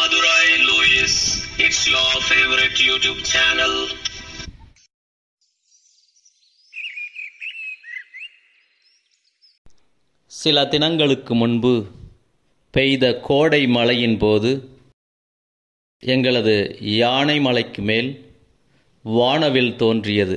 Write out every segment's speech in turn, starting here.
Madurai Louis. It's your favorite YouTube channel. சில தினங்களுக்கு முன்பு பெய்த கோடை மழையின் போது எங்களது யானை மலைக்கு மேல் வானவில் தோன்றியது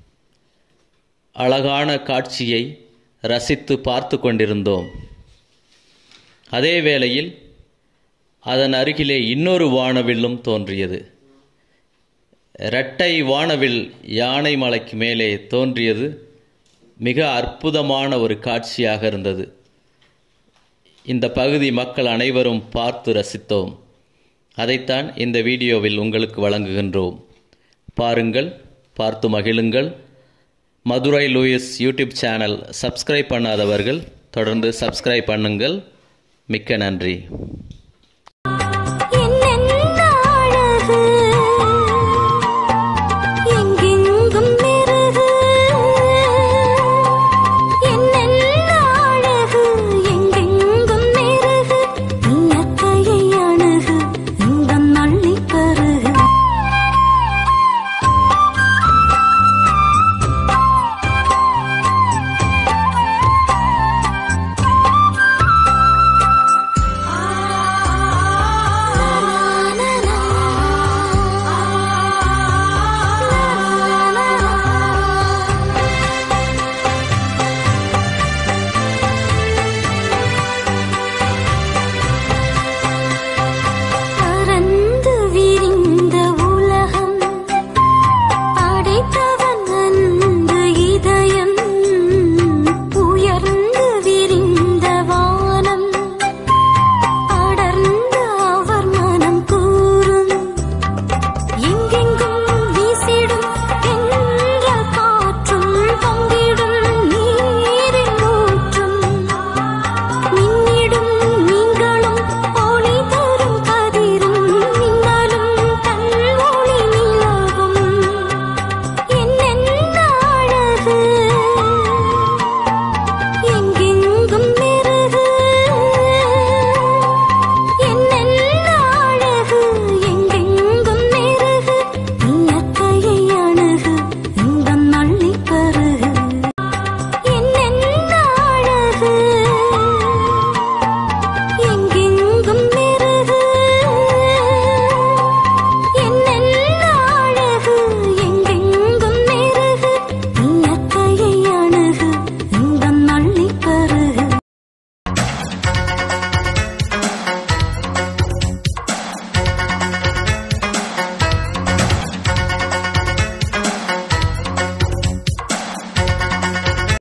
அழகான காட்சியை ரசித்து பார்த்து கொண்டிருந்தோம் அதே வேளையில் அதன் அருகிலே இன்னொரு வானவில்லும் தோன்றியது இரட்டை வானவில் யானை மலைக்கு மேலே தோன்றியது மிக அற்புதமான ஒரு காட்சியாக இருந்தது இந்த பகுதி மக்கள் அனைவரும் பார்த்து ரசித்தோம் அதைத்தான் இந்த வீடியோவில் உங்களுக்கு வழங்குகின்றோம் பாருங்கள் பார்த்து மகிழுங்கள் Madurai Louis YouTube channel subscribe பண்ணாதவர்கள் தொடர்ந்து சப்ஸ்கிரைப் பண்ணுங்கள் மிக்க நன்றி